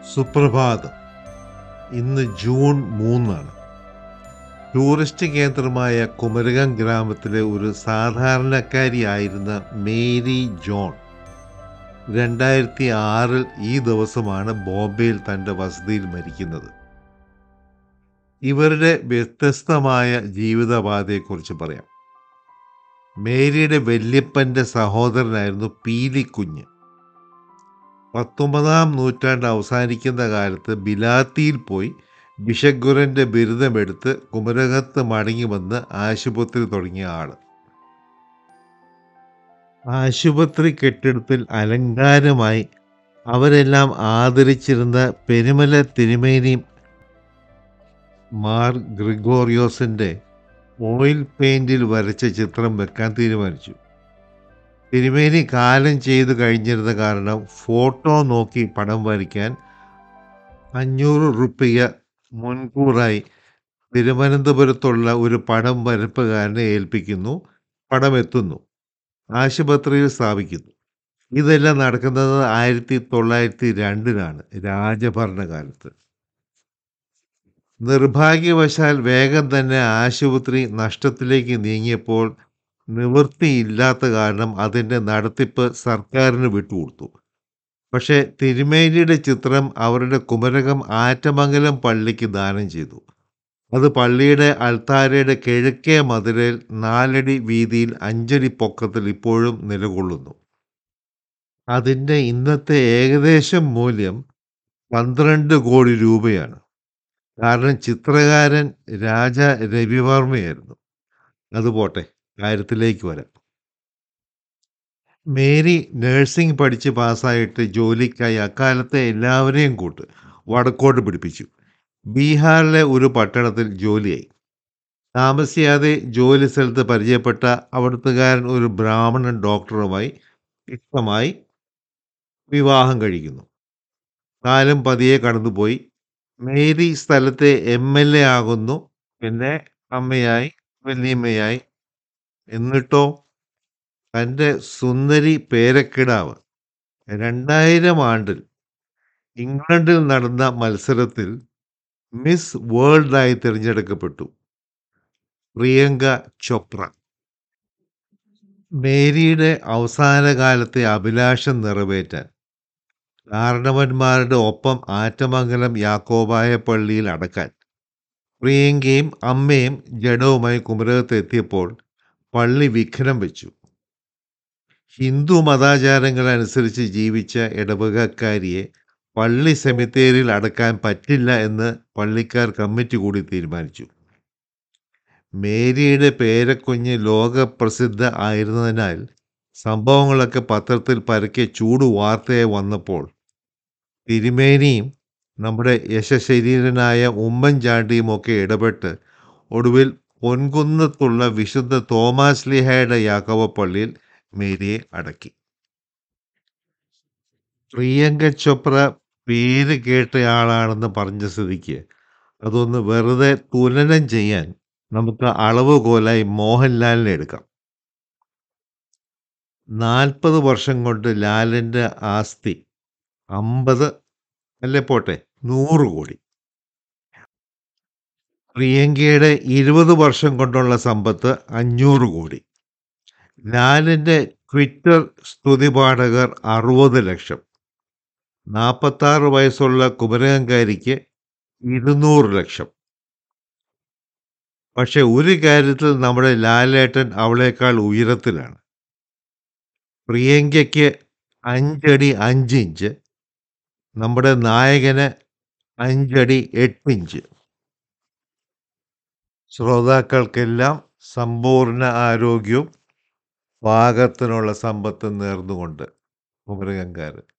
സുപ്രഭാതം ഇന്ന് ജൂൺ മൂന്നാണ് ടൂറിസ്റ്റ് കേന്ദ്രമായ കുമരകം ഗ്രാമത്തിലെ ഒരു സാധാരണക്കാരിയായിരുന്ന മേരി ജോൺ രണ്ടായിരത്തി ആറിൽ ഈ ദിവസമാണ് ബോംബെയിൽ തൻ്റെ വസതിയിൽ മരിക്കുന്നത് ഇവരുടെ വ്യത്യസ്തമായ ജീവിതപാതയെക്കുറിച്ച് പറയാം മേരിയുടെ വല്യപ്പൻ്റെ സഹോദരനായിരുന്നു പീലിക്കുഞ്ഞ് പത്തൊമ്പതാം നൂറ്റാണ്ട് അവസാനിക്കുന്ന കാലത്ത് ബിലാത്തിയിൽ പോയി ബിഷഗുരൻ്റെ ബിരുദമെടുത്ത് കുമരകത്ത് മടങ്ങി വന്ന് ആശുപത്രി തുടങ്ങിയ ആള് ആശുപത്രി കെട്ടിടത്തിൽ അലങ്കാരമായി അവരെല്ലാം ആദരിച്ചിരുന്ന പെരുമല തിരുമേനി മാർ ഗ്രിഗോറിയോസിൻ്റെ ഓയിൽ പെയിൻറ്റിൽ വരച്ച ചിത്രം വെക്കാൻ തീരുമാനിച്ചു തിരുമേനി കാലം ചെയ്തു കഴിഞ്ഞിരുന്ന കാരണം ഫോട്ടോ നോക്കി പടം വരയ്ക്കാൻ അഞ്ഞൂറ് റുപ്യ മുൻകൂറായി തിരുവനന്തപുരത്തുള്ള ഒരു പടം വരപ്പുകാരനെ ഏൽപ്പിക്കുന്നു പടം എത്തുന്നു ആശുപത്രിയിൽ സ്ഥാപിക്കുന്നു ഇതെല്ലാം നടക്കുന്നത് ആയിരത്തി തൊള്ളായിരത്തി രണ്ടിലാണ് രാജഭരണകാലത്ത് നിർഭാഗ്യവശാൽ വേഗം തന്നെ ആശുപത്രി നഷ്ടത്തിലേക്ക് നീങ്ങിയപ്പോൾ നിവൃത്തിയില്ലാത്ത കാരണം അതിൻ്റെ നടത്തിപ്പ് സർക്കാരിന് വിട്ടുകൊടുത്തു പക്ഷേ തിരുമേനിയുടെ ചിത്രം അവരുടെ കുമരകം ആറ്റമംഗലം പള്ളിക്ക് ദാനം ചെയ്തു അത് പള്ളിയുടെ അൾത്താരയുടെ കിഴക്കേ മതിലിൽ നാലടി വീതിയിൽ അഞ്ചടി പൊക്കത്തിൽ ഇപ്പോഴും നിലകൊള്ളുന്നു അതിൻ്റെ ഇന്നത്തെ ഏകദേശം മൂല്യം പന്ത്രണ്ട് കോടി രൂപയാണ് കാരണം ചിത്രകാരൻ രാജ രവിവർമ്മയായിരുന്നു അതുപോട്ടെ കാര്യത്തിലേക്ക് വരാം മേരി നഴ്സിംഗ് പഠിച്ച് പാസ്സായിട്ട് ജോലിക്കായി അക്കാലത്തെ എല്ലാവരെയും കൂട്ട് വടക്കോട്ട് പിടിപ്പിച്ചു ബീഹാറിലെ ഒരു പട്ടണത്തിൽ ജോലിയായി താമസിയാതെ ജോലി സ്ഥലത്ത് പരിചയപ്പെട്ട അവിടുത്തുകാരൻ ഒരു ബ്രാഹ്മണൻ ഡോക്ടറുമായി ഇഷ്ടമായി വിവാഹം കഴിക്കുന്നു കാലം പതിയെ കടന്നുപോയി മേരി സ്ഥലത്തെ എം എൽ എ ആകുന്നു പിന്നെ അമ്മയായി വല്യമ്മയായി എന്നിട്ടോ തൻ്റെ സുന്ദരി പേരക്കിടാവ് രണ്ടായിരം ആണ്ടിൽ ഇംഗ്ലണ്ടിൽ നടന്ന മത്സരത്തിൽ മിസ് വേൾഡായി തിരഞ്ഞെടുക്കപ്പെട്ടു പ്രിയങ്ക ചോപ്ര മേരിയുടെ അവസാന കാലത്തെ അഭിലാഷം നിറവേറ്റാൻ കാരണവന്മാരുടെ ഒപ്പം ആറ്റമംഗലം യാക്കോബായ പള്ളിയിൽ അടക്കാൻ പ്രിയങ്കയും അമ്മയും ജഡവുമായി കുമരകത്ത് എത്തിയപ്പോൾ പള്ളി വിഘ്നം വെച്ചു ഹിന്ദു മതാചാരങ്ങൾ അനുസരിച്ച് ജീവിച്ച ഇടവകക്കാരിയെ പള്ളി സെമിത്തേരിയിൽ അടക്കാൻ പറ്റില്ല എന്ന് പള്ളിക്കാർ കമ്മിറ്റി കൂടി തീരുമാനിച്ചു മേരിയുടെ പേരക്കുഞ്ഞ് ലോകപ്രസിദ്ധ ആയിരുന്നതിനാൽ സംഭവങ്ങളൊക്കെ പത്രത്തിൽ പരക്കെ ചൂട് വാർത്തയായി വന്നപ്പോൾ തിരുമേനിയും നമ്മുടെ യശശരീരനായ ഉമ്മൻചാണ്ടിയും ഒക്കെ ഇടപെട്ട് ഒടുവിൽ പൊൻകുന്നത്തുള്ള വിശുദ്ധ തോമാസ് ലിഹയുടെ യാക്കോബ പള്ളിയിൽ മേരിയെ അടക്കി പ്രിയങ്ക ചോപ്ര പേര് കേട്ടയാളാണെന്ന് പറഞ്ഞ സ്ഥിതിക്ക് അതൊന്ന് വെറുതെ തുലനം ചെയ്യാൻ നമുക്ക് അളവുകോലായി മോഹൻലാലിനെ എടുക്കാം നാൽപ്പത് വർഷം കൊണ്ട് ലാലിൻ്റെ ആസ്തി അമ്പത് അല്ലേ പോട്ടെ നൂറ് കോടി പ്രിയങ്കയുടെ ഇരുപത് വർഷം കൊണ്ടുള്ള സമ്പത്ത് അഞ്ഞൂറ് കോടി ലാലിൻ്റെ ട്വിറ്റർ സ്തുതിപാഠകർ അറുപത് ലക്ഷം നാൽപ്പത്താറ് വയസ്സുള്ള കുമരകംകാരിക്ക് ഇരുന്നൂറ് ലക്ഷം പക്ഷെ ഒരു കാര്യത്തിൽ നമ്മുടെ ലാലേട്ടൻ അവളേക്കാൾ ഉയരത്തിലാണ് പ്രിയങ്കയ്ക്ക് അഞ്ചടി അഞ്ച് ഇഞ്ച് നമ്മുടെ നായകന് അഞ്ചടി എട്ട് ഇഞ്ച് ശ്രോതാക്കൾക്കെല്ലാം സമ്പൂർണ്ണ ആരോഗ്യവും പാകത്തിനുള്ള സമ്പത്തും നേർന്നുകൊണ്ട് കുമരകംകാരൻ